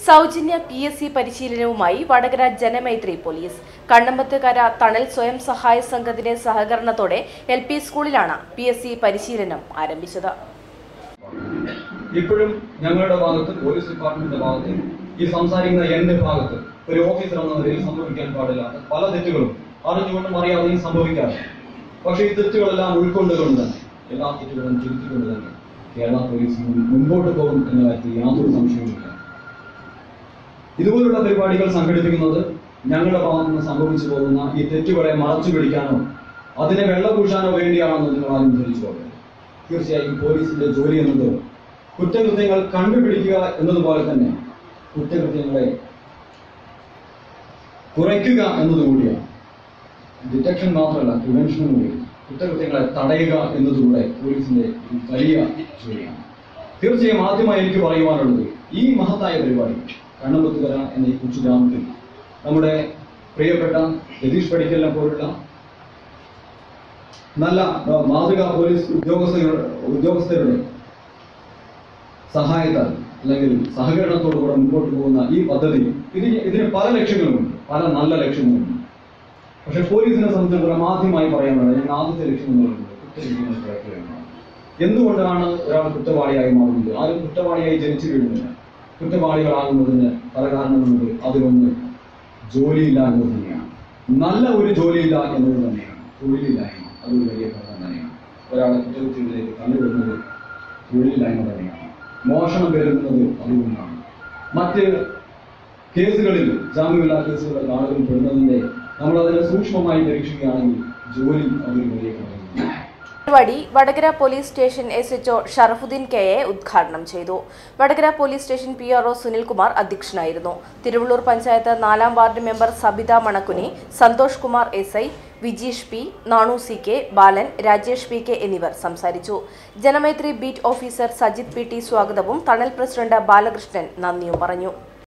സൗജന്യ P S C പരിശീലനവുമായി Vadakara Janamaithri police Kannambathukara Thanal സ്വയം സഹായ സംഘത്തിന്റെ സഹകരണത്തോടെ എൽ പി സ്കൂളിലാണ് പി എസ് സി പരിശീലനം ആരംഭിച്ചത് ഇപ്പോഴും ഞങ്ങളുടെ ഭാഗത്ത് പോലീസ് ഡിപ്പാർട്ട്മെന്റിന്റെ ഭാഗത്ത് ഈ സംസാരിക്കുന്ന എന്റെ ഭാഗത്ത് ഒരു ഓഫീസർ എന്ന നിലയിൽ സംഭവിക്കാൻ പാടില്ലാത്ത പല തെറ്റുകളും അറിഞ്ഞുകൊണ്ടും അറിയാതെയും സംഭവിക്കാറുണ്ട് പക്ഷേ ഈ തെറ്റുകളെല്ലാം ഉൾക്കൊണ്ടുകൊണ്ട് തന്നെ എല്ലാ തെറ്റുകളും തിരുത്തിക്കൊണ്ട് തന്നെ കേരള പോലീസ് മുൻ- മുൻപോട്ട് പോകും എന്ന കാര്യത്തിൽ യാതൊരു സംശയവുമില്ല ഇതുപോലുള്ള പരിപാടികൾ സംഘടിപ്പിക്കുന്നത് ഞങ്ങളുടെ ഭാഗത്ത് നിന്ന് സംഭവിച്ചു പോകുന്ന ഈ തെറ്റുകളെ മറച്ചു പിടിക്കാനോ അതിനെ വെള്ളപൂശാനോ വേണ്ടിയാണെന്ന് നിങ്ങൾ ആരും ധരിച്ചു പോകരുത് തീർച്ചയായും പോലീസിന്റെ ജോലി എന്നത് കുറ്റകൃത്യങ്ങൾ കണ്ടുപിടിക്കുക എന്നതുപോലെ തന്നെ കുറ്റകൃത്യങ്ങളെ കുറയ്ക്കുക എന്നതുകൂടിയാണ് ഡിറ്റക്ഷൻ മാത്രമല്ല പ്രിവെൻഷനും കൂടി കുറ്റകൃത്യങ്ങളെ തടയുക എന്നതുകൂടെ പോലീസിന്റെ ഒരു വലിയ ജോലിയാണ് തീർച്ചയായും ആദ്യമായി എനിക്ക് പറയുവാനുള്ളത് ഈ മഹത്തായ പരിപാടി കണ്ണമ്പത്തുകര എന്ന ഈ കൊച്ചു ഗ്രാമത്തിൽ നമ്മുടെ പ്രിയപ്പെട്ട രതീഷ് പടിക്കലിനെ പോലുള്ള നല്ല ആ, മാതൃകാ പോലീസ് ഉദ്യോഗസ്ഥരുടെ ഉദ്യോഗസ്ഥരുടെ സഹായത്താൽ അല്ലെങ്കിൽ സഹകരണത്തോടു കൂടെ മുമ്പോട്ട് പോകുന്ന ഈ പദ്ധതി ഇതിന് ഇതിന് പല ലക്ഷ്യങ്ങളുമുണ്ട് പല നല്ല ലക്ഷ്യങ്ങളുമുണ്ട് പക്ഷെ പോലീസിനെ സംബന്ധിച്ചിടത്തോളം ആദ്യമായി പറയാനുള്ളത് ഞങ്ങൾ ആദ്യത്തെ ലക്ഷ്യം എന്ന് പറയുന്നത് കുറ്റകൃത്യങ്ങൾ കുറയ്ക്കുക എന്നതാണ് എന്തുകൊണ്ടാണ് ഒരാൾ കുറ്റവാളിയായി മാറുന്നത് ആരും കുറ്റവാളിയായി ജനിച്ചു വീഴുന്നില്ല കുറ്റവാളികളാകുന്നതിന് പല കാരണങ്ങളുണ്ട് അതിലൊന്ന് ജോലിയില്ലായ്മ തന്നെയാണ് നല്ല ഒരു ജോലിയില്ല എന്നത് തന്നെയാണ് തൊഴിലില്ലായ്മ അതൊരു വലിയ ഘടകം തന്നെയാണ് ഒരാളെ കുറ്റകൃത്യത്തിലേക്ക് തള്ളിവിടുന്നത് തൊഴിലില്ലായ്മ തന്നെയാണ് മോഷണം വരുന്നത് അതുകൊണ്ടാണ് മറ്റ് കേസുകളിൽ ജാമ്യമില്ലാ കേസുകളിൽ ആളുകൾ പെടുന്നതിന്റെ നമ്മൾ അതിനെ സൂക്ഷ്മമായി പരീക്ഷിക്കുകയാണെങ്കിൽ ജോലി അതൊരു വലിയ ഘടകമാണ് പരിപാടി Vadakara police station S HO Sharafuddeen K A ഉദ്ഘാടനം ചെയ്തു Vadakara police station P R O Sunilkumar അധ്യക്ഷനായിരുന്നു തിരുവള്ളൂർ പഞ്ചായത്ത് നാലാം ward member Sabitha Manakkuni Santhosh Kumar S I Vijeesh P Nanu C K Balan Rajesh P K എന്നിവർ സംസാരിച്ചു Janamaithri beat officer Sajith P T സ്വാഗതവും തണൽ പ്രസിഡന്റ് ബാലകൃഷ്ണൻ നന്ദിയും പറഞ്ഞു